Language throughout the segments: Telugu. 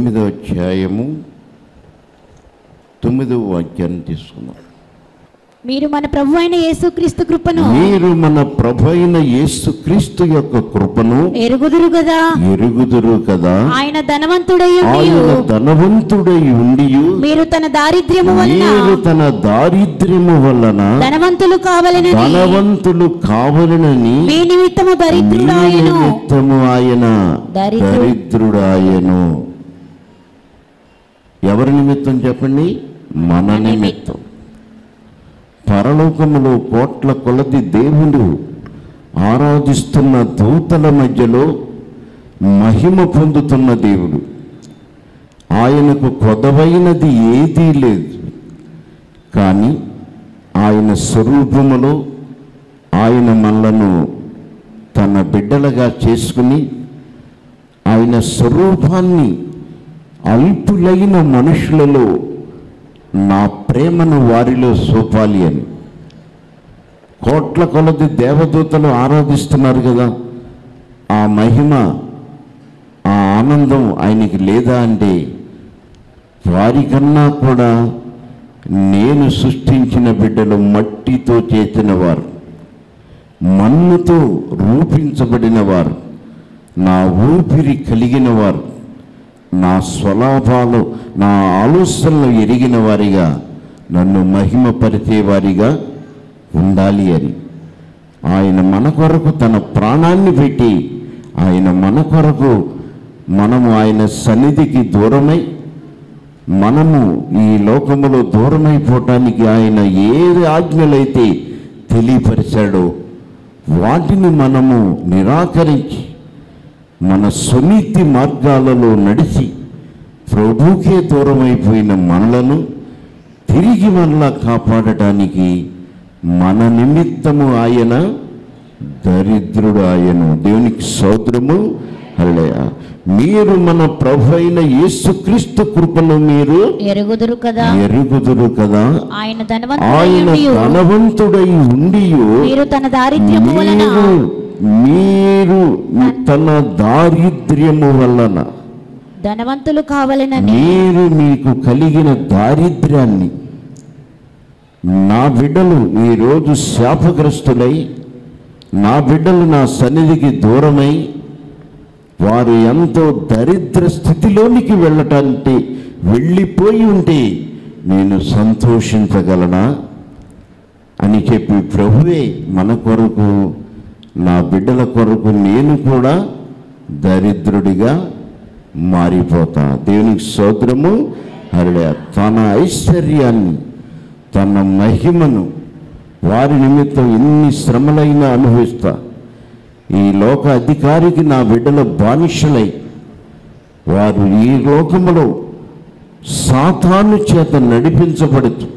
తొమ్మిదో అధ్యాయము తొమ్మిదో వాక్యాన్ని తీసుకున్నాం మీరు మన ప్రభు అయిన యేసుక్రీస్తు కృపను మీరు మన ప్రభు అయిన యేసు క్రీస్తు యొక్క కృపను ఎరుగుదురు కదా ఎరుగుదురు కదా ఆయన ధనవంతుడై ఆయన ధనవంతుడై ఉండి మీరు తన దారిద్ర్యము వలన మీరు తన దారిద్ర్యము వలన ధనవంతులు కావాలని ధనవంతులు కావలనని మీ నిమిత్తము మీ దరిద్రుడాయను నిమిత్తము ఆయన దరిద్రు- దరిద్రుడాయను ఎవరి నిమిత్తం చెప్పండి మన నిమిత్తం పరలోకములో కోట్ల కొలది దేవుడు ఆరాధిస్తున్న దూతల మధ్యలో మహిమ పొందుతున్న దేవుడు ఆయనకు కొదవైనది ఏదీ లేదు కానీ ఆయన స్వరూపములో ఆయన మనలను తన బిడ్డలుగా చేసుకుని ఆయన స్వరూపాన్ని అల్పులైన మనుషులలో నా ప్రేమను వారిలో చూపాలి అని కోట్ల కొలది దేవదూతలు ఆరాధిస్తున్నారు కదా ఆ మహిమ ఆ ఆనందం ఆయనకి లేదా అంటే వారికన్నా కూడా నేను సృష్టించిన బిడ్డలు మట్టితో చేసిన వారు మన్నుతో రూపించబడిన వారు నా ఊపిరి కలిగిన వారు నా స్వలాభాలు నా ఆలోచనలు ఎరిగిన వారిగా నన్ను మహిమపరిచే వారిగా ఉండాలి అని ఆయన మన కొరకు తన ప్రాణాన్ని పెట్టి ఆయన మన కొరకు మనము ఆయన సన్నిధికి దూరమై మనము ఈ లోకములో దూరమైపోవటానికి ఆయన ఏది ఆజ్ఞలైతే తెలియపరిచాడో వాటిని మనము నిరాకరించి మన సునీతి మార్గాలలో నడిచి ప్రభుకే దూరమైపోయిన మనలను తిరిగి మనలా కాపాడటానికి మన నిమిత్తము ఆయన దరిద్రుడు ఆయను దేవునికి సోదరము హల్లెలూయ మీరు మన ప్రభు అయిన యేసుక్రీస్తు కృపను మీరు ఎరుగుదురు కదా ఎరుగుదురు కదా ఆయన ఆయన ధనవంతుడై ధనవంతుడై ఉండి మీరు తన దారిద్ర్యము వలన మీరు మీరు తన దారిద్ర్యము వలన ధనవంతులు కావాలనని మీరు మీకు కలిగిన దారిద్ర్యాన్ని నా బిడ్డలు ఈరోజు శాపగ్రస్తులై నా బిడ్డలు నా సన్నిధికి దూరమై వారు ఎంతో దరిద్ర స్థితిలోనికి వెళ్ళటానికి వెళ్ళిపోయి ఉంటే నేను సంతోషించగలనా అని చెప్పి ప్రభువే మన కొరకు నా బిడ్డల కొరకు నేను కూడా దరిద్రుడిగా మారిపోతా దేవునికి సోదరము హరిడ తన ఐశ్వర్యాన్ని తన మహిమను వారి నిమిత్తం ఎన్ని శ్రమలైనా అనుభవిస్తా ఈ లోక అధికారికి నా బిడ్డల బానిసలై వారు ఈ లోకములో సాతాను చేత నడిపించబడుతూ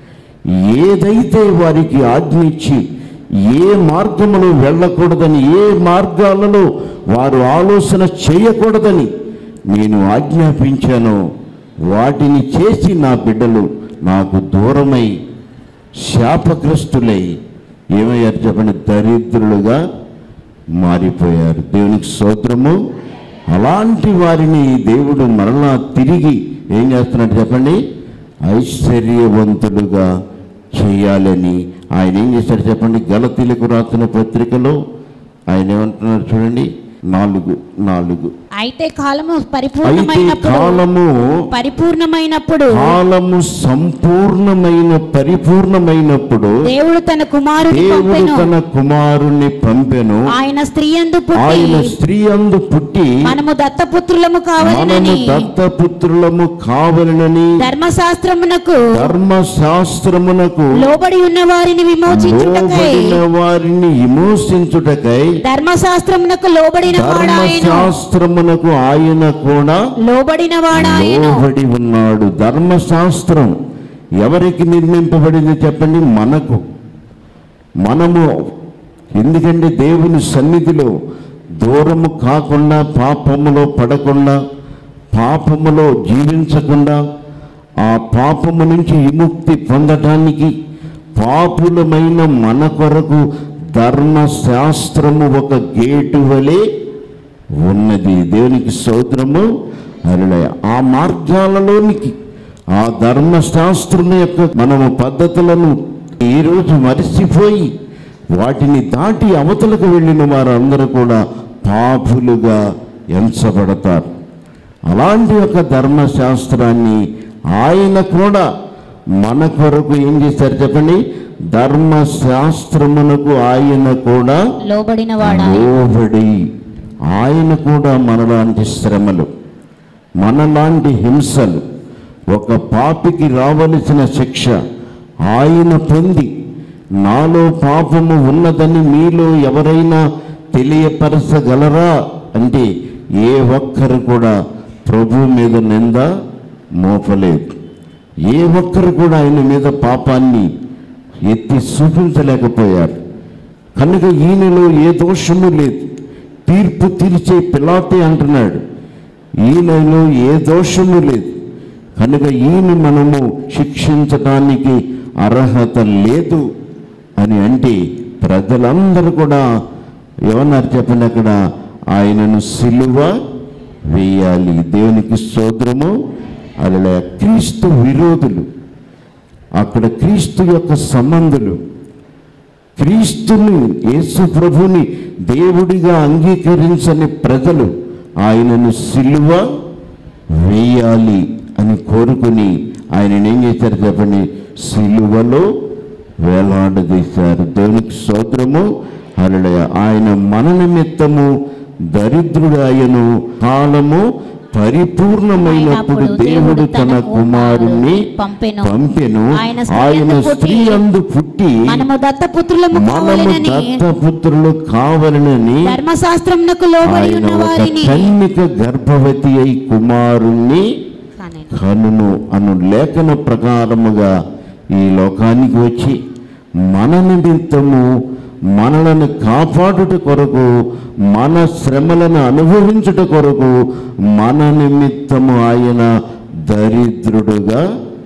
ఏదైతే వారికి ఆజ్ఞ ఇచ్చి ఏ మార్గములో వెళ్ళకూడదని ఏ మార్గాలలో వారు ఆలోచన చేయకూడదని నేను ఆజ్ఞాపించానో వాటిని చేసి నా బిడ్డలు నాకు దూరమై శాపగ్రస్తులై ఏమయ్యారు చెప్పండి దరిద్రులుగా మారిపోయారు దేవునికి స్తోత్రము అలాంటి వారిని దేవుడు మరలా తిరిగి ఏం చేస్తున్నాడు చెప్పండి ఐశ్వర్యవంతులుగా చేయాలని ఆయన ఏం చేశాడు చెప్పండి గలతీలకు రాసిన పత్రికలో ఆయన ఏమంటున్నారు చూడండి నాలుగు నాలుగు అయితే కాలము అయితే పరిపూర్ణమైనప్పుడు కాలము పరిపూర్ణమైనప్పుడు కాలము సంపూర్ణమైన పరిపూర్ణమైనప్పుడు దేవుడు తన కుమారుని దేవుడు పంపెను తన కుమారుని పంపెను ఆయన స్త్రీ అందు ఆయన పుట్టి స్త్రీ అందు పుట్టి మనము దత్తపుత్రులము మనము కావాలని దత్తపుత్రులము కావలనని ధర్మశాస్త్రమునకు ధర్మశాస్త్రమునకు లోబడి ఉన్న వారిని విమోచించుటకై లోబడిన వారిని విమోచించుటకై ధర్మశాస్త్రమునకు లోబడిన వాడాయను ధర్మశాస్త్రమునకు ఆయన కూడా లోబడిన వాడాయను లోబడి ఉన్నాడు ధర్మశాస్త్రం ఎవరికి నిర్మింపబడింది చెప్పండి మనకు మనము ఎందుకంటే దేవుని సన్నిధిలో దూరము కాకుండా పాపములో పడకుండా పాపములో జీవించకుండా ఆ పాపము నుంచి విముక్తి పొందటానికి పాపులమైన మన కొరకు ధర్మశాస్త్రము ఒక గేటు వలె ఉన్నది దేవునికి స్తోత్రము హల్లెలూయ ఆ మార్గాలలోనికి ఆ ధర్మశాస్త్రం యొక్క మనము పద్ధతులను ఈరోజు మరిచిపోయి వాటిని దాటి అవతలకు వెళ్ళిన వారందరూ కూడా పాపులుగా ఎంచబడతారు అలాంటి ఒక ధర్మశాస్త్రాన్ని ఆయన కూడా మన కొరకు ఏం చేశారు చెప్పండి ధర్మశాస్త్రమునకు ఆయన కూడా లోబడిన వాడా లోబడి ఆయన కూడా మనలాంటి శ్రమలు మనలాంటి హింసలు ఒక పాపికి రావలసిన శిక్ష ఆయన పొంది నాలో పాపము ఉన్నదని మీలో ఎవరైనా తెలియపరచగలరా అంటే ఏ ఒక్కరు కూడా ప్రభు మీద నింద మోపలేదు ఏ ఒక్కరు కూడా ఆయన మీద పాపాన్ని ఎత్తి చూపించలేకపోయారు కనుక ఈయనలో ఏ దోషము లేదు తీర్పు తీర్చే పిలాతే అంటున్నాడు ఈయనలో ఏ దోషము లేదు కనుక ఈయన మనము శిక్షించడానికి అర్హత లేదు అని అంటే ప్రజలందరూ కూడా ఏమన్నారు చెప్పండి అక్కడ ఆయనను సిలువ వేయాలి దేవునికి స్తోత్రము అలా క్రీస్తు విరోధులు అక్కడ క్రీస్తు యొక్క సంబంధులు క్రీస్తుని యేసు ప్రభుని దేవుడిగా అంగీకరించని ప్రజలు ఆయనను సిలువ వేయాలి అని కోరుకుని ఆయన ఏం చేశారు చెప్పండి సిలువలో వేలాడదీశారు దేవునికి స్తోత్రము హల్లెలూయా ఆయన మన నిమిత్తము దరిద్రుడాయను కాలము పరిపూర్ణమైనప్పుడు దేవుడు తన కుమారుణ్ణి పంపెను. పంపెను ఆయన స్త్రీ ఆయన యందు స్త్రీ పుట్టి, అందు పుట్టి మనము దత్తపుత్రులము మనము కావాలని దత్తపుత్రులు కావాలని ధర్మశాస్త్రమునకు లోబడి ఆయన ఉన్న ఒక వారిని కన్నిక గర్భవతి అయి కుమారుణ్ణి కానండి. కనును అను లేఖన ప్రకారముగా ఈ లోకానికి వచ్చి మన నిమిత్తము మనలను కాపాడుట కొరకు మన శ్రమలను అనుభవించుట కొరకు మన నిమిత్తము ఆయన దరిద్రుడుగా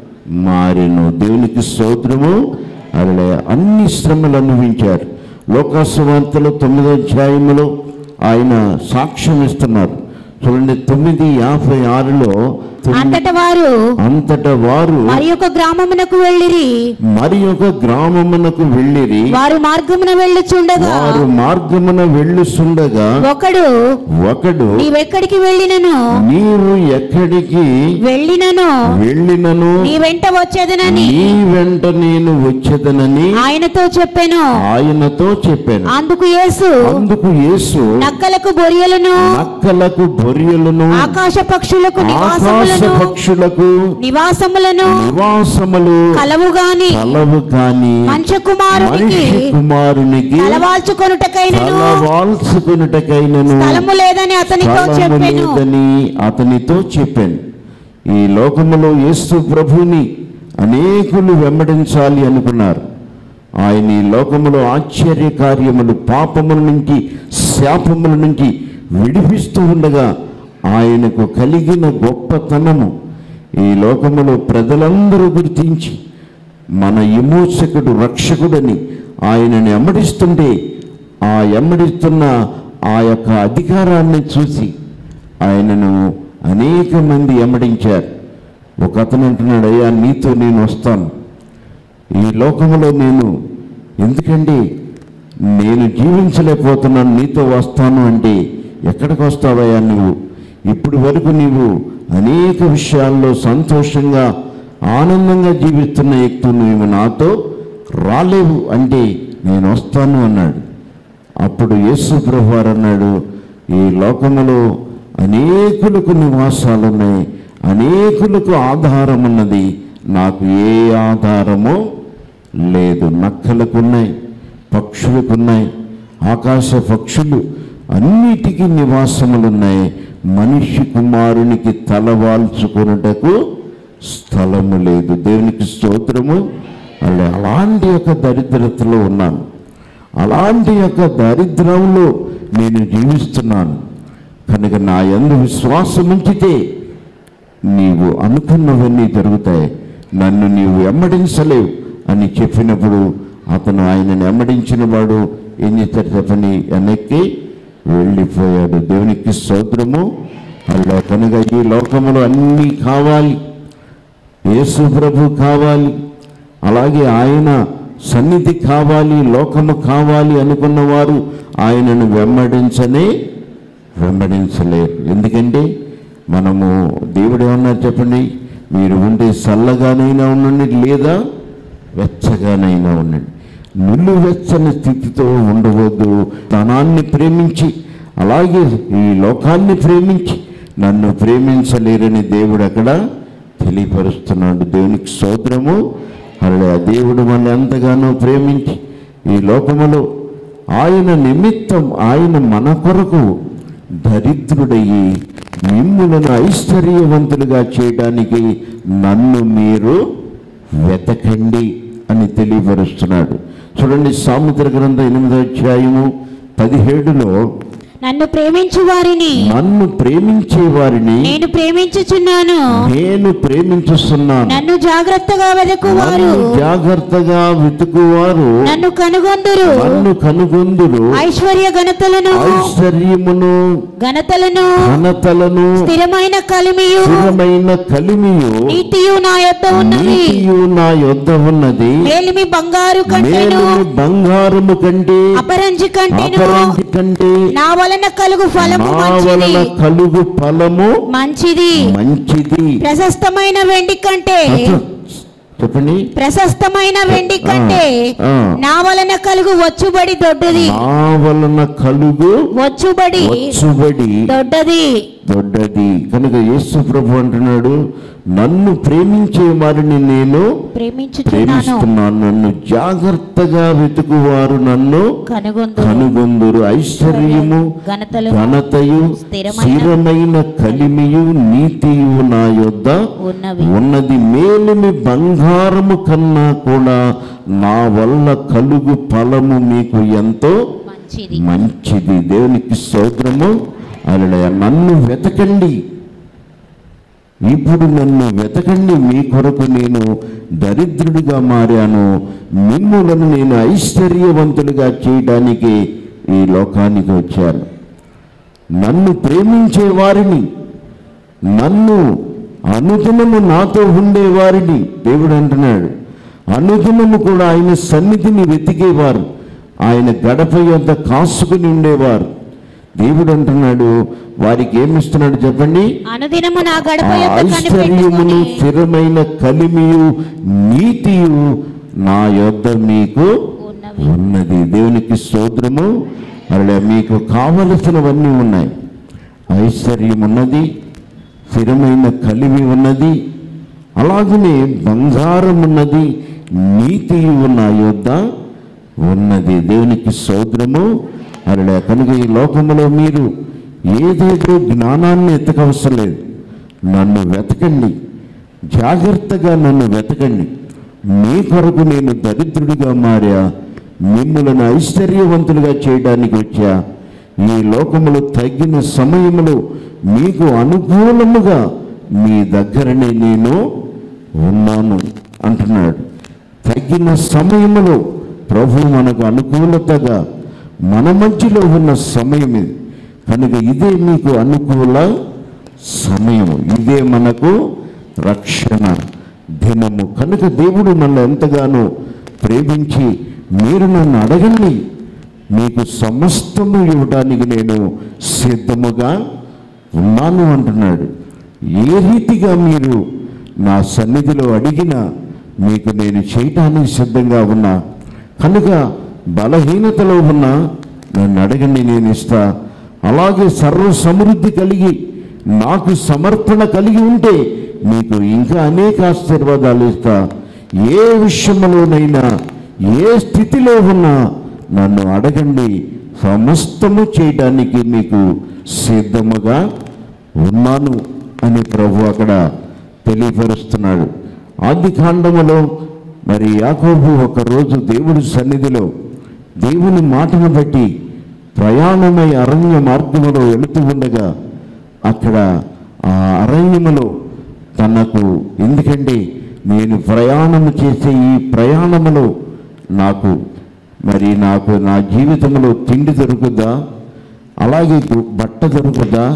మారెను దేవునికి స్తోత్రము అలా అన్ని శ్రమలు అనుభవించారు లోకాసువార్తలో తొమ్మిదో అధ్యాయములో ఆయన సాక్ష్యం ఇస్తున్నారు చూడండి తొమ్మిది యాభై ఆరులో తొమ్మిది- అంతట వారు అంతట వారు మరి ఒక గ్రామమునకు వెళ్ళిరి మరి ఒక గ్రామమునకు వెళ్ళిరి వారు మార్గమున వెళ్ళుచుండగా వారు మార్గమున వెళ్ళుచుండగా ఒకడు ఒకడు నీవెక్కడికి వెళ్ళినను నీవు ఎక్కడికి వెళ్ళినను వెళ్ళినను నీ వెంట వచ్చేదనని నీ వెంట నేను వచ్చేదనని ఆయనతో చెప్పాను ఆయనతో చెప్పాను అందుకు యేసు అందుకు యేసు నక్కలకు బొరియలను నక్కలకు బొరియలను ఆకాశ పక్షులకు ఆకాశ నివాసములను పక్షులకు నివాసములను నివాసములు కలవు గాని కలవు కాని మంచ కుమారునికి మనిషి కుమారునికి తలవాల్చుకొనుటకైనను తలవాల్చుకున్నటకైనను స్థలము లేదని అతనితో స్థలము చెప్పాను లేదని అతనితో చెప్పాను ఈ లోకములో యేసు ప్రభుని అనేకులు వెంబడించాలి అనుకున్నారు ఆయన ఈ లోకములో ఆశ్చర్య కార్యములు పాపముల నుంచి శాపముల నుంచి విడిపిస్తూ ఉండగా ఆయనకు కలిగిన గొప్పతనము ఈ లోకములో ప్రజలందరూ గుర్తించి మన విమోచకుడు రక్షకుడని ఆయనని ఎమ్మడిస్తుంటే ఆ ఎమ్మడిస్తున్న ఆ యొక్క అధికారాన్ని చూసి ఆయనను అనేక మంది ఎమ్మడించారు ఒక అతను అంటున్నాడు అయ్యా నీతో నేను వస్తాను ఈ లోకంలో నేను ఎందుకండి నేను జీవించలేకపోతున్నాను నీతో వస్తాను అంటే ఎక్కడికి వస్తావయ్యా నువ్వు ఇప్పటి వరకు నీవు అనేక విషయాల్లో సంతోషంగా ఆనందంగా జీవిస్తున్న వ్యక్తి నువ్వు నాతో రాలేవు అంటే నేను వస్తాను అన్నాడు అప్పుడు యేసు ప్రభువారు అన్నాడు ఈ లోకములో అనేకులకు నివాసాలు ఉన్నాయి అనేకులకు ఆధారం ఉన్నది నాకు ఏ ఆధారమో లేదు నక్కలకు ఉన్నాయి పక్షులకు ఉన్నాయి ఆకాశ పక్షులు అన్నిటికీ నివాసములు ఉన్నాయి మనిషి కుమారునికి తలవాల్చుకొనుటకు స్థలము లేదు దేవునికి స్తోత్రము అలా అలాంటి యొక్క దరిద్రతలో ఉన్నాను అలాంటి యొక్క దరిద్రంలో నేను జీవిస్తున్నాను కనుక నా యందు విశ్వాసం ఉంచితే నీవు అనుకున్నవన్నీ జరుగుతాయి నన్ను నీవు వెంబడించలేవు అని చెప్పినప్పుడు అతను ఆయనను వెంబడించిన వాడు ఏం చేశాడు చెప్పని వెనక్కి వెళ్ళిపోయాడు దేవునికి స్తోత్రము అలా కనుక ఈ లోకములో అన్నీ కావాలి యేసు ప్రభు కావాలి అలాగే ఆయన సన్నిధి కావాలి లోకము కావాలి అనుకున్న వారు ఆయనను వెంబడించనే వెంబడించలేరు ఎందుకంటే మనము దేవుడు ఏమన్నారు చెప్పండి మీరు ఉంటే చల్లగానైనా ఉండండి లేదా వెచ్చగానైనా ఉండండి నిల్లు వెచ్చని స్థితితో ఉండవద్దు ధనాన్ని ప్రేమించి అలాగే ఈ లోకాన్ని ప్రేమించి నన్ను ప్రేమించలేరని దేవుడు అక్కడ తెలియపరుస్తున్నాడు దేవునికి స్తోత్రము అలా దేవుడు మన ఎంతగానో ప్రేమించి ఈ లోకములో ఆయన నిమిత్తం ఆయన మన కొరకు దరిద్రుడయ్యి మిమ్ములను ఐశ్వర్యవంతులుగా చేయడానికి నన్ను మీరు వెతకండి అని తెలియపరుస్తున్నాడు చూడండి సాముద్ర గ్రంథం ఎనిమిదో అధ్యాయము పదిహేడులో నన్ను ప్రేమించు వారిని నన్ను ప్రేమించే వారిని నేను ప్రేమించుచున్నాను నేను ప్రేమించుస్తున్నాను నన్ను జాగ్రత్తగా వెదకువారు నన్ను జాగ్రత్తగా వెతుకువారు నన్ను కనుగొందురు నన్ను కనుగొందురు ఐశ్వర్య ఘనతలను ఐశ్వర్యమును ఘనతలను ఘనతలను స్థిరమైన కలిమియు స్థిరమైన కలిమియు నీతియు నా యొద్ద ఉన్నవి నీతియు నా యొద్ద ఉన్నది మేలిమి బంగారు కంటేను మేలు బంగారము కంటే అపరంజి కంటేను అపరంజి కంటే నా వలన కలుగు ఫలము నా మంచిది వలన కలుగు ఫలము మంచిది మంచిది ప్రశస్తమైన వెండి కంటే అచ్చా, చెప్పండి ప్రశస్తమైన వెండి కంటే ఆ. నా వలన కలుగు వచ్చుబడి దొడ్డది నా వలన కలుగు వచ్చుబడి వచ్చుబడి దొడ్డది దొడ్డది కనుక యేసు ప్రభు అంటున్నాడు నన్ను ప్రేమించే వారిని నేను ప్రేమించుచున్నాను ప్రేమిస్తున్నాను నన్ను జాగ్రత్తగా వెతుకువారు నన్ను కనుగొందు కనుగొందురు ఐశ్వర్యము ఘనతలు ఘనతయు స్థిరమైన స్థిరమైన కలిమియు నీతియు నా యొద్ద ఉన్నవి ఉన్నది మేలిమి బంగారము కన్నా కూడా నా వల్ల కలుగు ఫలము మీకు ఎంతో మంచిది మంచిది దేవునికి స్తోత్రము అలా నన్ను వెతకండి ఇప్పుడు నన్ను వెతకండి మీ కొరకు నేను దరిద్రుడిగా మారాను మిమ్ములను నేను ఐశ్వర్యవంతులుగా చేయడానికి ఈ లోకానికి వచ్చాను నన్ను ప్రేమించే వారిని నన్ను అనుదినము నాతో ఉండేవారిని దేవుడు అంటున్నాడు అనుదినము కూడా ఆయన సన్నిధిని వెతికేవారు ఆయన గడప యొద్ద కాసుకుని ఉండేవారు దేవుడు అంటున్నాడు వారికి ఏమిస్తున్నాడు చెప్పండి అనుదినము నా గడప ఆ యొక్క ఐశ్వర్యమును కనిపెట్టుకొని స్థిరమైన కలిమియు నీతియు నా యొద్ద మీకు ఉన్నవి ఉన్నది దేవునికి స్తోత్రము అలా మీకు కావలసినవన్నీ ఉన్నాయి ఐశ్వర్యం ఉన్నది స్థిరమైన కలిమి ఉన్నది అలాగనే బంగారం ఉన్నది నీతి నా యొద్ద ఉన్నది దేవునికి స్తోత్రము అలా కనుక ఈ లోకములో మీరు ఏదేదో జ్ఞానాన్ని ఎత్తకవసరం లేదు నన్ను వెతకండి జాగ్రత్తగా నన్ను వెతకండి మీ కొరకు నేను దరిద్రుడిగా మారా మిమ్మల్ని ఐశ్వర్యవంతులుగా చేయడానికి వచ్చా ఈ లోకములో తగ్గిన సమయములో మీకు అనుకూలముగా మీ దగ్గరనే నేను ఉన్నాను అంటున్నాడు తగ్గిన సమయములో ప్రభు మనకు అనుకూలతగా మన మధ్యలో ఉన్న సమయం ఇది కనుక ఇదే మీకు అనుకూల సమయము ఇదే మనకు రక్షణ దినము కనుక దేవుడు నన్ను ఎంతగానో ప్రేమించి మీరు నన్ను అడగండి మీకు సమస్తము ఇవ్వడానికి నేను సిద్ధముగా ఉన్నాను అంటున్నాడు ఏ రీతిగా మీరు నా సన్నిధిలో అడిగినా మీకు నేను చేయటానికి సిద్ధంగా ఉన్నా కనుక బలహీనతలో ఉన్నా నన్ను అడగండి నేను ఇస్తా అలాగే సర్వ సమృద్ధి కలిగి నాకు సమర్పణ కలిగి ఉంటే మీకు ఇంకా అనేక ఆశీర్వాదాలు ఇస్తా ఏ విషయంలోనైనా ఏ స్థితిలో ఉన్నా నన్ను అడగండి సమస్తము చేయడానికి మీకు సిద్ధముగా ఉన్నాను అని ప్రభు అక్కడ తెలియపరుస్తున్నాడు ఆది కాండములో మరి యాకోబు ఒకరోజు దేవుడి సన్నిధిలో దేవుని మాటను బట్టి ప్రయాణమై అరణ్య మార్గములో వెళుతూ ఉండగా అక్కడ ఆ అరణ్యములో తనకు ఎందుకంటే నేను ప్రయాణము చేసే ఈ ప్రయాణములో నాకు మరి నాకు నా జీవితంలో తిండి దొరుకుద్దా అలాగే గు- బట్ట దొరుకుద్దా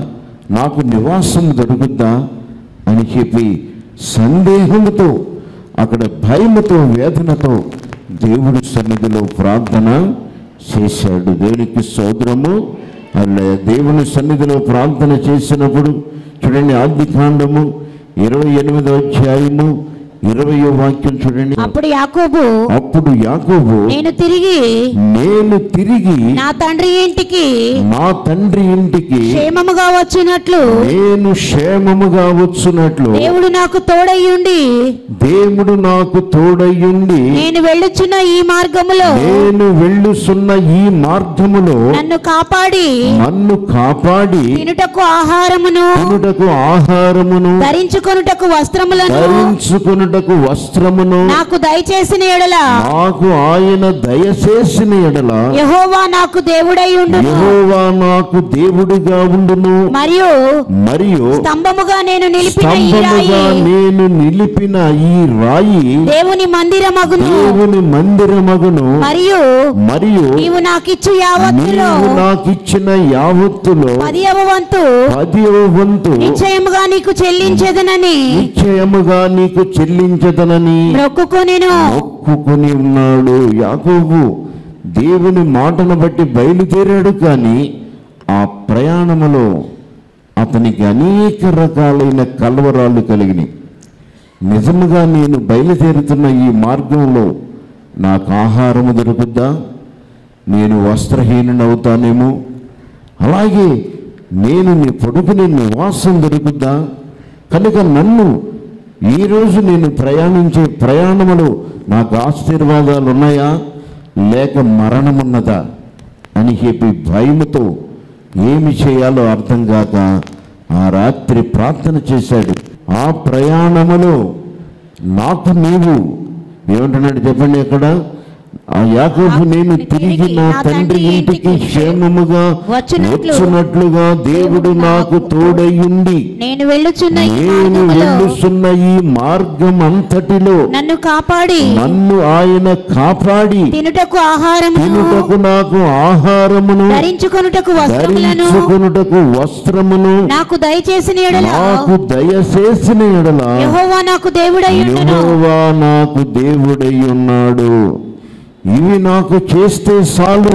నాకు నివాసం దొరుకుద్దా అని చెప్పి సందేహంతో అక్కడ భయముతో వేదనతో దేవుడి సన్నిధిలో ప్రార్థన చేశాడు దేవునికి సోదరము అలా దేవుని సన్నిధిలో ప్రార్థన చేసినప్పుడు చూడండి ఆది కాండము ఇరవై ఎనిమిదో అధ్యాయము ఇరవయో వాక్యం చూడండి అప్పుడు యాకోబు అప్పుడు యాకోబు నేను తిరిగి నేను తిరిగి నా తండ్రి ఇంటికి నా తండ్రి ఇంటికి క్షేమముగా వచ్చినట్లు నేను క్షేమముగా వచ్చునట్లు దేవుడు నాకు తోడయ్యుండి దేవుడు నాకు తోడయ్యుండి నేను వెళ్ళుచున్న ఈ మార్గములో నేను వెళ్ళుచున్న ఈ మార్గములో నన్ను కాపాడి నన్ను కాపాడి తినుటకు ఆహారమును తినుటకు ఆహారమును ధరించుకొనుటకు వస్త్రములను ధరించుకొనుటకు వస్త్రమును నాకు దయచేసిన ఎడల నాకు ఆయన దయచేసిన ఎడల యెహోవా నాకు దేవుడై ఉండును యెహోవా నాకు దేవుడిగా ఉండును మరియు మరియు స్తంభముగా నేను నిలిపిన ఈ స్తంభముగా రాయి నేను నిలిపిన ఈ రాయి దేవుని మందిరమగును దేవుని మందిరమగును మరియు మరియు నీవు నాకిచ్చు యావత్తులో నీవు నాకిచ్చిన యావత్తులో పదియవ వంతు పదివ వంతు నిశ్చయముగా నీకు చెల్లించేదనని నిశ్చయముగా నీకు చెల్లించదనని మొక్కుకొనెను మొక్కుకొని ఉన్నాడు యాకోబు దేవుని మాటను బట్టి బయలుదేరాడు కానీ ఆ ప్రయాణములో అతనికి అనేక రకాలైన కలవరాలు కలిగినాయి నిజముగా నేను బయలుదేరుతున్న ఈ మార్గంలో నాకు ఆహారము దొరుకుద్దా నేను వస్త్రహీనునవుతానేమో అలాగే నేను నీ పొడుగుని నివాసం దొరుకుద్దా కనుక నన్ను ఈరోజు నేను ప్రయాణించే ప్రయాణములో నాకు ఆశీర్వాదాలు ఉన్నాయా లేక మరణమున్నదా అని చెప్పి భయముతో ఏమి చేయాలో అర్థం కాక ఆ రాత్రి ప్రార్థన చేశాడు ఆ ప్రయాణములో నాకు నీవు ఏమంటున్నాడు చెప్పండి అక్కడ ఆ యాకోబు నేను తిరిగి నా తండ్రి ఇంటికి క్షేమముగా వచ్చునట్లు వచ్చినట్లుగా దేవుడు నాకు తోడయ్యుండి నేను వెళ్ళుచున్న ఈ నేను మార్గములో వెళ్ళుచున్న ఈ మార్గం అంతటిలో నన్ను కాపాడి నన్ను ఆయన కాపాడి తినుటకు ఆహారమును తినుటకు నాకు ఆహారమును ధరించుకొనుటకు వస్త్రములను ధరించుకొనుటకు వస్త్రమును నాకు దయచేసిన ఎడల నాకు దయచేసిన ఎడల యెహోవా నాకు దేవుడై ఉండును యెహోవా నాకు దేవుడై ఉన్నాడు ఇవి నాకు చేస్తే చాలు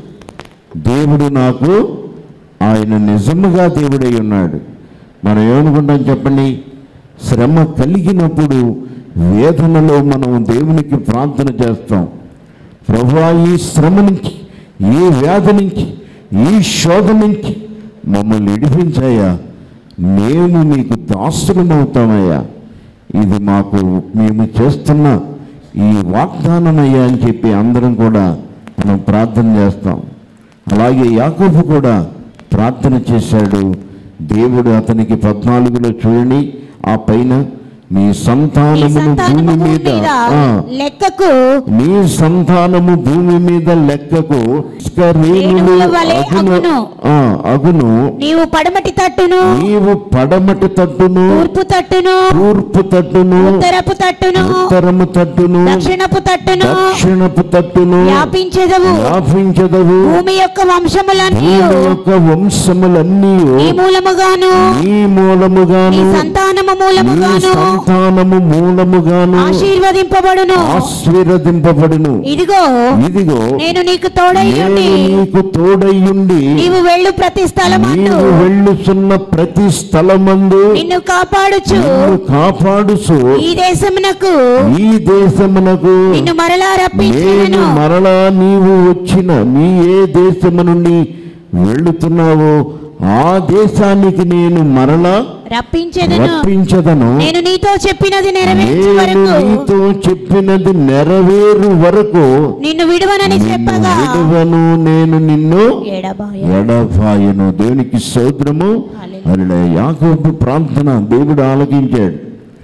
దేవుడు నాకు ఆయన నిజముగా దేవుడై ఉన్నాడు మనం ఏమనుకుంటాం చెప్పండి శ్రమ కలిగినప్పుడు వేదనలో మనం దేవునికి ప్రార్థన చేస్తాం ప్రభువా ఈ శ్రమ నుంచి ఈ వ్యాధి నుంచి ఈ శోధ నుంచి మమ్మల్ని ఇడిపించాయా మేము నీకు దాసులమవుతామయ్యా ఇది మాకు మేము చేస్తున్న ఈ వాగ్దానమయ్యా అని చెప్పి అందరం కూడా మనం ప్రార్థన చేస్తాం అలాగే యాకోబు కూడా ప్రార్థన చేశాడు దేవుడు అతనికి పద్నాలుగులో చూడండి ఆ పైన నీ నీ సంతానమును సంతానము భూమి భూమి మీద మీద ఆ, లెక్కకు నీ సంతానము భూమి మీద లెక్కకు ఇసుక రేణులు రేణువుల వలె అగును అగును. ఆ, అగును నీవు పడమటి తట్టును నీవు పడమటి తట్టును తూర్పు తట్టును తూర్పు తట్టును ఉత్తరపు తట్టును ఉత్తరము తట్టును దక్షిణపు తట్టును దక్షిణపు తట్టును వ్యాపించెదవు వ్యాపించదవు భూమి యొక్క వంశములన్నీ భూమి యొక్క వంశములన్నీ నీ మూలముగాను నీ మూలముగాను నీ సంతానము నీ మూలముగాను సంతానము మూలముగాను ఆశీర్వదింపబడును ఆశీర్వదింపబడును ఇదిగో ఇదిగో ఇదిగో నీకు తోడయ్యుండి నేను నీకు తోడయ్యుండి నీవు వెళ్ళు ప్రతి స్థలమందు నీవు వెళ్ళుచున్న ప్రతి స్థలమందు నిన్ను కాపాడుచు నిన్ను కాపాడుచు ఈ దేశమునకు ఈ దేశమునకు నిన్ను మరలా నేను రప్పించెదను మరలా నీవు వచ్చిన నీ ఏ దేశము నుండి వెళుతున్నావో ఆ దేశానికి నేను మరలా రప్పించెదను రప్పించదను నేను నీతో చెప్పినది నెరవేర్చే నేను వరకు నీతో చెప్పినది నెరవేరు వరకు నిన్ను విడువనని నిన్ను చెప్పగా విడువను నేను నిన్ను ఎడబాయ ఎడబాయను దేవునికి సోదరము అలా యాకోబు ప్రార్థన దేవుడు ఆలకించాడు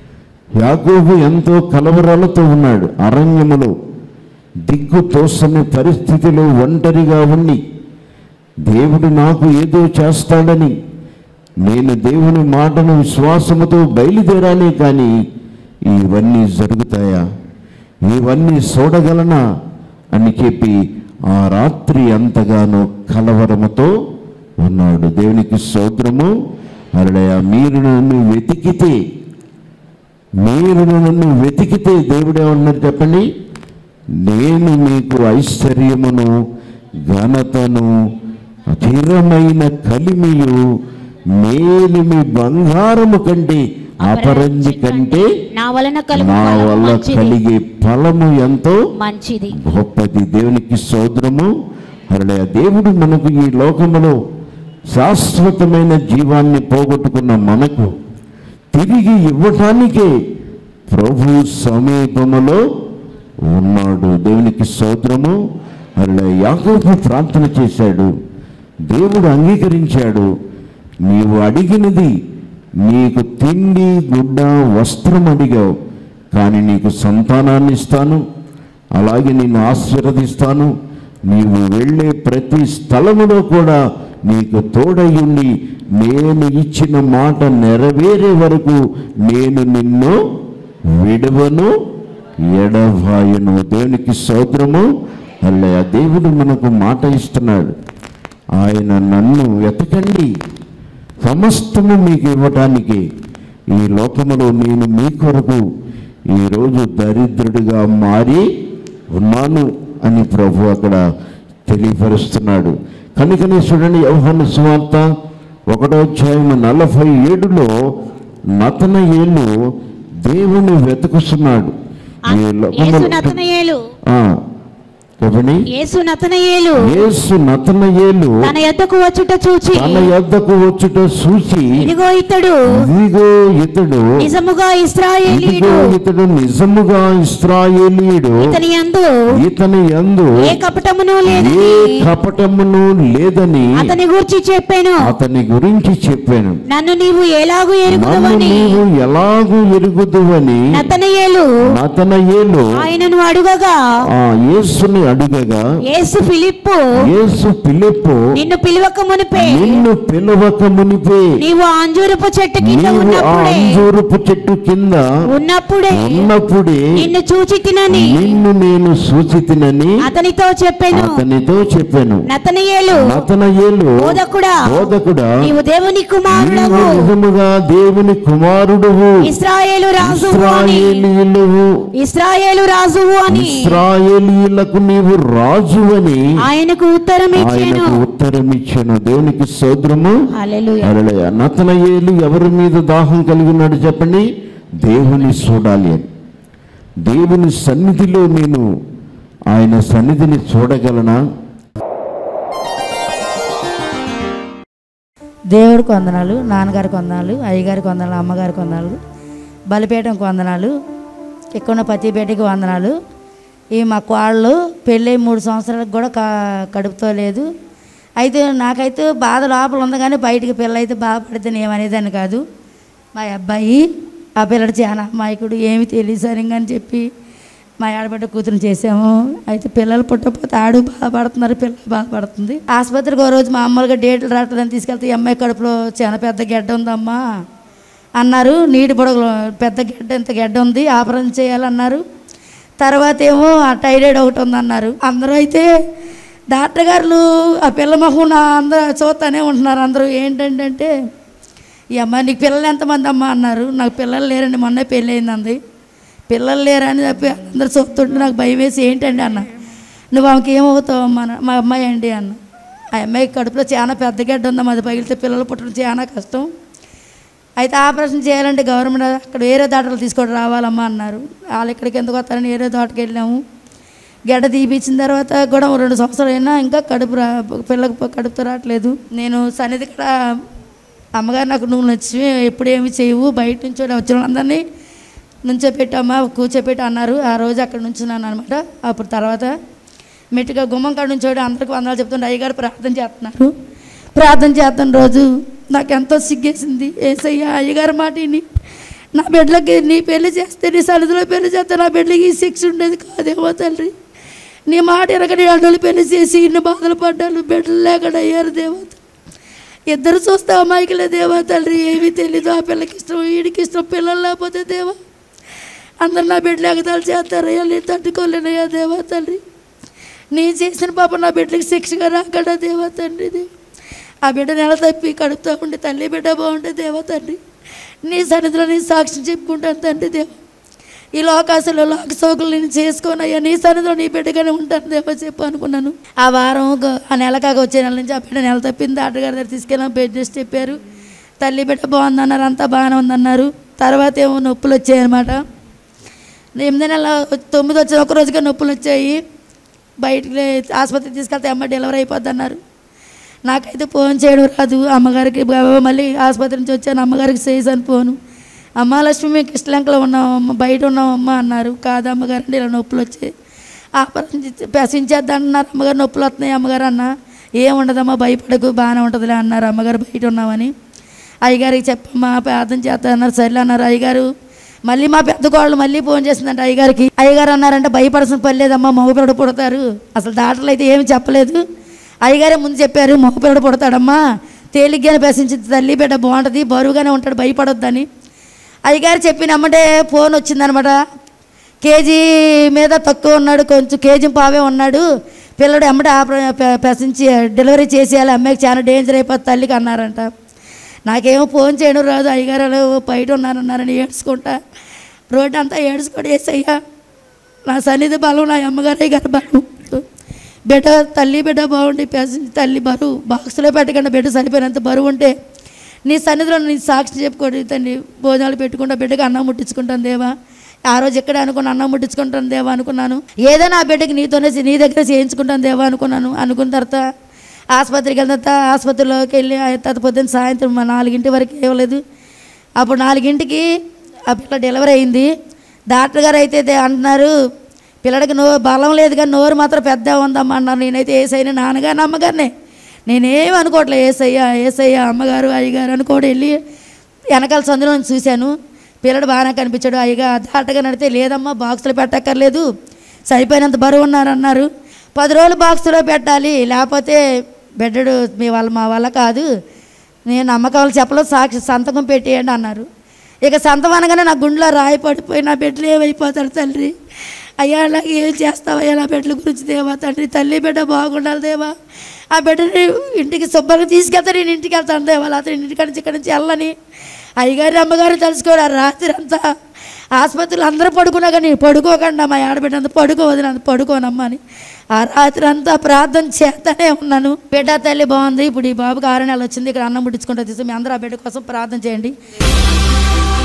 యాకోబు ఎంతో కలవరాలతో ఉన్నాడు అరణ్యములో దిగ్గు తోసని పరిస్థితిలో ఒంటరిగా ఉండి దేవుడు నాకు ఏదో చేస్తాడని నేను దేవుని మాటను విశ్వాసముతో బయలుదేరానే కానీ ఇవన్నీ జరుగుతాయా ఇవన్నీ చూడగలనా అని చెప్పి ఆ రాత్రి ఎంతగానో కలవరముతో ఉన్నాడు దేవునికి సోదరము అరడయ మీరు నన్ను వెతికితే మీరు నన్ను వెతికితే దేవుడు ఏమన్నారు చెప్పండి నేను మీకు ఐశ్వర్యమును ఘనతను అధిరమైన కలిమియు మేలిమి బంగారము కంటే అపరంజి కంటే నా వలన కలుగు నా ఫలము వల్ల మంచిది. కలిగే ఫలము ఎంతో మంచిది గొప్పది దేవునికి సోదరము అరడే దేవుడు మనకు ఈ లోకములో శాశ్వతమైన జీవాన్ని పోగొట్టుకున్న మనకు తిరిగి ఇవ్వటానికే ప్రభు సమీపములో ఉన్నాడు దేవునికి సోదరము అరడే యాకోబు ప్రార్థన చేశాడు దేవుడు అంగీకరించాడు నీవు అడిగినది నీకు తిండి గుడ్డ వస్త్రం అడిగావు కానీ నీకు సంతానాన్ని ఇస్తాను అలాగే నిన్ను ఆశీర్వదిస్తాను నీవు వెళ్ళే ప్రతి స్థలములో కూడా నీకు తోడయుండి నేను ఇచ్చిన మాట నెరవేరే వరకు నేను నిన్ను విడవను ఎడవాయును దేవునికి సోదరము అల్లయ్య దేవుడు మనకు మాట ఇస్తున్నాడు ఆయన నన్ను వెతకండి సమస్తము మీకు ఇవ్వటానికి ఈ లోకములో నేను మీ కొరకు ఈరోజు దరిద్రుడిగా మారి ఉన్నాను అని ప్రభు అక్కడ తెలియపరుస్తున్నాడు కనుకనే చూడండి యోహాను సువార్త ఒకటో అధ్యాయం నలభై ఏడులో నతన ఏళ్ళు దేవుని వెతుకుస్తున్నాడు ఈ యేసు లోకములో నతనయేలు ఆ, చెప్పండి యేసు నతనయేలు యేసు నతనయేలు తన యొద్దకు వచ్చుట చూచి తన యొద్దకు వచ్చుట చూసి ఇదిగో ఇతడు ఇదిగో ఇతడు నిజముగా ఇదిగో ఇస్రాయేలీయుడు ఇతడు నిజముగా ఇస్రాయేలీయుడు ఇతని యందు ఇతని యందు ఏ కపటమును ఏ లేదని కపటమును లేదని అతని గురించి చెప్పాను అతని గురించి చెప్పాను నన్ను నీవు ఎలాగూ నన్ను ఎరుగుదవని నీవు ఎలాగూ ఎరుగుదువని నతనయేలు నతనయేలు ఆయనను అడుగగా ఆ యేసుని అడుగగా యేసు ఫిలిప్పు యేసు పిలుపు నిన్ను పిలువక మునిపే నిన్ను పిలవక మునిపే నీవు అంజూరపు చెట్టు కింద నీవు ఆ ఉన్నప్పుడే అంజూరపు చెట్టు కింద ఉన్నప్పుడే ఉన్నప్పుడే నిన్ను చూచి తినని నిన్ను నేను సూచితినని అతనితో చెప్పాను అతనితో చెప్పాను నతనయేలు నతనయేలు బోధకుడా బోధకుడా నీవు దేవుని నీవు కుమారుడవు నిజముగా దేవుని కుమారుడువు ఇస్రాయేలు రాజువు అని ఇస్రాయేలీయులువు ఇస్రాయేలు రాజువు అని ఇస్రాయేలీయులకు నీవు రాజువని ఆయనకు ఉత్తరం ఇచ్చాను ఆయనకు ఉత్తరం ఇచ్చాను దేవునికి సోదరము హల్లెలూయా అరలయ నతనయేలు ఎవరి మీద దాహం కలిగి ఉన్నాడు చెప్పండి దేవుని చూడాలి అని దేవుని సన్నిధిలో నేను ఆయన సన్నిధిని చూడగలనా దేవుడికి వందనాలు నాన్నగారికి వందనాలు అయ్యగారికి వందనాలు అమ్మగారికి వందనాలు బలిపేటంకి వందనాలు ఇక్కడ ఉన్న పతిపేటకి వందనాలు ఈ మా కోళ్ళు పెళ్ళై మూడు సంవత్సరాలకు కూడా క కడుపుతో లేదు అయితే నాకైతే బాధ లోపల ఉంది కానీ బయటికి పిల్ల అయితే బాధపడితే ఏమనేదాన్ని కాదు మా అబ్బాయి ఆ పిల్లడు చాలా అమాయకుడు ఏమి తెలియదు సరిగ్గా అని చెప్పి మా ఆడబిడ్డ కూతురు చేసాము అయితే పిల్లలు పుట్టకపోతే ఆడు బాధపడుతున్నారు పిల్లలు బాధపడుతుంది ఆసుపత్రికి ఒక రోజు మామూలుగా డేట్లు రావట్లేదని తీసుకెళ్తే ఈ అమ్మాయి కడుపులో చాలా పెద్ద గెడ్డ ఉందమ్మా అన్నారు నీటి పొడగలు పెద్ద గెడ్డ ఇంత గెడ్డ ఉంది ఆపరేషన్ చేయాలన్నారు తర్వాత ఏమో ఆ టైరాయిడ్ ఒకటి ఉందన్నారు అందరూ అయితే డాక్టర్ గారు ఆ పిల్ల మొహం నా అందరూ చూస్తానే ఉంటున్నారు అందరూ ఏంటంటే ఈ అమ్మ నీకు పిల్లలు ఎంతమంది అమ్మ అన్నారు నాకు పిల్లలు లేరండి మొన్నే పెళ్ళి అయింది పిల్లలు లేరని చెప్పి అందరు చూస్తుంటే నాకు భయం వేసి ఏంటండి అన్న నువ్వు ఆమెకి ఏమవుతావు అమ్మ అన్న. మా అమ్మాయి అండి అన్న ఆ అమ్మాయి కడుపులో చాలా పెద్ద గడ్డ ఉందమ్మా అది పగిలితే పిల్లలు పుట్టడం చాలా కష్టం అయితే ఆపరేషన్ చేయాలంటే గవర్నమెంట్ అక్కడ వేరే దాటలు తీసుకొని రావాలమ్మా అన్నారు వాళ్ళు ఇక్కడికి ఎందుకు వస్తారని వేరే తోటకి వెళ్ళాము గడ్డ తీపిచ్చిన తర్వాత కూడా ఓ రెండు సంవత్సరాలు అయినా ఇంకా కడుపు రా పిల్లలకు కడుపుతో రావట్లేదు నేను సన్నిధి ఇక్కడ అమ్మగారు నాకు నువ్వు నచ్చి ఎప్పుడు ఏమి చేయవు బయట నుంచి వచ్చిన వాళ్ళందరినీ నుంచోపెట్టమ్మా కూర్చోపెట్టి అన్నారు ఆ రోజు అక్కడ నుంచున్నాను అనమాట అప్పుడు తర్వాత మెట్టుగా గుమ్మం కాడ నుంచి అందరికి వందలు చెప్తుంటే అయ్యగారు ప్రార్థన చేస్తున్నారు ప్రార్థన చేస్తున్న రోజు నాకు ఎంతో సిగ్గేసింది ఏసయ్య అయ్యగారు మాట విని నా బిడ్డలకి నీ పెళ్లి చేస్తే నీ సన్నిధిలో పెళ్లి చేస్తే నా బిడ్డలకి ఈ శిక్ష ఉండేది కాదేమో తండ్రి నీ మాట ఎరగని అడ్డలు పెళ్లి చేసి ఇన్ని బాధలు పడ్డాను బిడ్డలు లేకుండా అయ్యారు దేవత ఇద్దరు చూస్తే అమాయకులే దేవా తండ్రి ఏమీ తెలీదు ఆ పిల్లకి ఇష్టం వీడికి ఇష్టం పిల్లలు లేకపోతే దేవా అందరు నా బిడ్డలు ఎగతాలు చేస్తారయ్యా నేను తట్టుకోలేనయ్యా దేవా తండ్రి నేను చేసిన పాప నా బిడ్డలకి శిక్షగా రాకడా దేవా తండ్రి దేవా ఆ బిడ్డ నెల తప్పి కడుపుతా ఉండి తల్లి బిడ్డ బాగుంటే దేవా తండ్రి నీ సన్నిధిలో నీ సాక్ష్యం చెప్పుకుంటాను తండ్రి దేవ ఈ లోకాశలో లోక సోకులు నేను చేసుకోనయ్యా నీ సన్నిధిలో నీ బిడ్డగానే ఉంటాను దేవా చెప్పు అనుకున్నాను ఆ వారం ఒక- ఆ నెల కాక వచ్చే నెల నుంచి ఆ బిడ్డ నెల తప్పింది డాక్టర్ గారి దగ్గర తీసుకెళ్ళాం బెడ్ రెస్ట్ చెప్పారు తల్లి బిడ్డ బాగుందన్నారు అంతా బాగానే ఉందన్నారు తర్వాత ఏమో నొప్పులు వచ్చాయన్నమాట ఎనిమిది నెలల తొమ్మిది వచ్చిన ఒక రోజుగా నొప్పులు వచ్చాయి బయటికి లే- ఆసుపత్రికి తీసుకెళ్తే అమ్మ డెలివరీ అయిపోద్ది అన్నారు నాకైతే ఫోన్ చేయడం రాదు అమ్మగారికి బాబా మళ్ళీ ఆసుపత్రి నుంచి వచ్చాను అమ్మగారికి చేసాను ఫోను అమ్మ లక్ష్మి మీకు ఇష్టలంకలో ఉన్నాం అమ్మ బయట ఉన్నాం అమ్మ అన్నారు కాదు అమ్మగారు అంటే ఇలా నొప్పులు వచ్చాయి ఆపరేషన్ పెసించేద్దాం అన్నారు అమ్మగారు నొప్పులు వస్తున్నాయి అమ్మగారు అన్న ఏం ఉండదమ్మా భయపడకు బాగానే ఉంటుందిలే అన్నారు అమ్మగారు బయట ఉన్నామని అయ్యగారికి చెప్పమ్మా ప్రార్థన చేస్తా అన్నారు సర్లే అన్నారు అయ్యగారు మళ్ళీ మా పెద్ద కోళ్ళు మళ్ళీ ఫోన్ చేసిందంట అయ్యగారికి అయ్యగారు అన్నారంటే భయపడాల్సిన పని లేదమ్మా మగపిల్లడు పుడతారు అసలు డాక్టర్లు అయితే ఏమి చెప్పలేదు అయ్యగారే ముందు చెప్పారు మగపిల్లడు పుడతాడమ్మా తేలిగ్గానే పెసించి తల్లి బిడ్డ బాగుంటుంది బరువుగానే ఉంటాడు భయపడొద్దని అయ్యగారు చెప్పినమ్మంటే ఫోన్ వచ్చిందనమాట కేజీ మీద తక్కువ ఉన్నాడు కొంచెం కేజీ పావే ఉన్నాడు పిల్లడు ఎమ్మటే ఆప- పె- ప్రసంచి డెలివరీ చేసేయాలి అమ్మాయికి చాలా డేంజర్ అయిపోతుంది తల్లికి అన్నారంట నాకేమో ఫోన్ చేయడం రాదు అయ్యగారు అలా బయట ఉన్నారన్నారని ఏడ్చుకుంటా రోడ్డు అంతా ఏడ్చుకోండి వేసయ్యా నా సన్నిధి బలం నా అమ్మగారు అయ్యగారు బలం బిడ్డ తల్లి బిడ్డ బాగుండి పేసింది తల్లి బరువు బాక్స్లో పెట్టకుండా బిడ్డ సరిపోయినంత బరువు ఉంటే నీ సన్నిధిలో నీ సాక్షి చెప్పుకోండి తండ్రి భోజనాలు పెట్టుకుంటా బిడ్డకి అన్నం ముట్టించుకుంటాను దేవా ఆ రోజు ఎక్కడ అనుకున్నా అన్నం ముట్టించుకుంటాను దేవా అనుకున్నాను ఏదైనా ఆ బిడ్డకి నీతోనే నీ దగ్గర చేయించుకుంటాను దేవా అనుకున్నాను అనుకున్న తర్వాత ఆసుపత్రికి వెళ్ళిన తర్వాత ఆసుపత్రిలోకి వెళ్ళి ఆ తర్వాత పొద్దున్న సాయంత్రం మా నాలుగింటి వరకు ఇవ్వలేదు అప్పుడు నాలుగింటికి ఆ పిల్ల డెలివరీ అయింది డాక్టర్ గారు అయితే దే- అంటున్నారు పిల్లడికి నో బలం లేదు కానీ నోరు మాత్రం పెద్ద ఉందమ్మా అన్నారు నేనైతే ఏసైనా నాన్నగారిని అమ్మగారినే నేనేం అనుకోవట్లే ఏసయ్య ఏసయ్య అమ్మగారు అయ్యగారు అనుకోడు వెళ్ళి వెనకాల సందులో నుంచి చూశాను పిల్లడు బాగానే కనిపించాడు అయ్యగా దాటగా నడితే లేదమ్మా బాక్సులో పెట్టక్కర్లేదు సరిపోయినంత బరువు ఉన్నారన్నారు పది రోజులు బాక్సులో పెట్టాలి లేకపోతే బెడ్డడు మీ వాళ్ళ మా వల్ల కాదు నేను నమ్మకాలు చెప్పలేదు సాక్షి సంతకం పెట్టేయండి అన్నారు ఇక సంతం అనగానే నా గుండెలో రాయి పడిపోయి నా బిడ్డలు ఏమైపోతాడు తండ్రి అయ్యా అలాగే ఏం చేస్తావయ్యా నా బిడ్డల గురించి దేవా తండ్రి తల్లి బిడ్డ బాగుండాలి దేవా ఆ బిడ్డని ఇంటికి శుభ్రంగా తీసుకెళ్తా నేను ఇంటికి వెళ్తాను దేవా అతని ఇంటికాడ నుంచి ఇక్కడి నుంచి వెళ్ళని అయ్యగారి అమ్మగారు తెలుసుకోడు ఆ రాత్రి అంతా ఆసుపత్రిలో అందరూ పడుకున్నా కానీ పడుకోకుండా మా ఆడబిడ్డ అంత పడుకోవద్దు అంత పడుకోనమ్మా అని ఆ రాత్రి అంతా ప్రార్థన చేస్తూనే ఉన్నాను బిడ్డ తల్లి బాగుంది ఇప్పుడు ఈ బాబుకి ఆరు నెలలు వచ్చింది ఇక్కడ అన్నం ముట్టించుకుంటా తీసి మీ అందరూ ఆ బిడ్డ కోసం ప్రార్థన చేయండి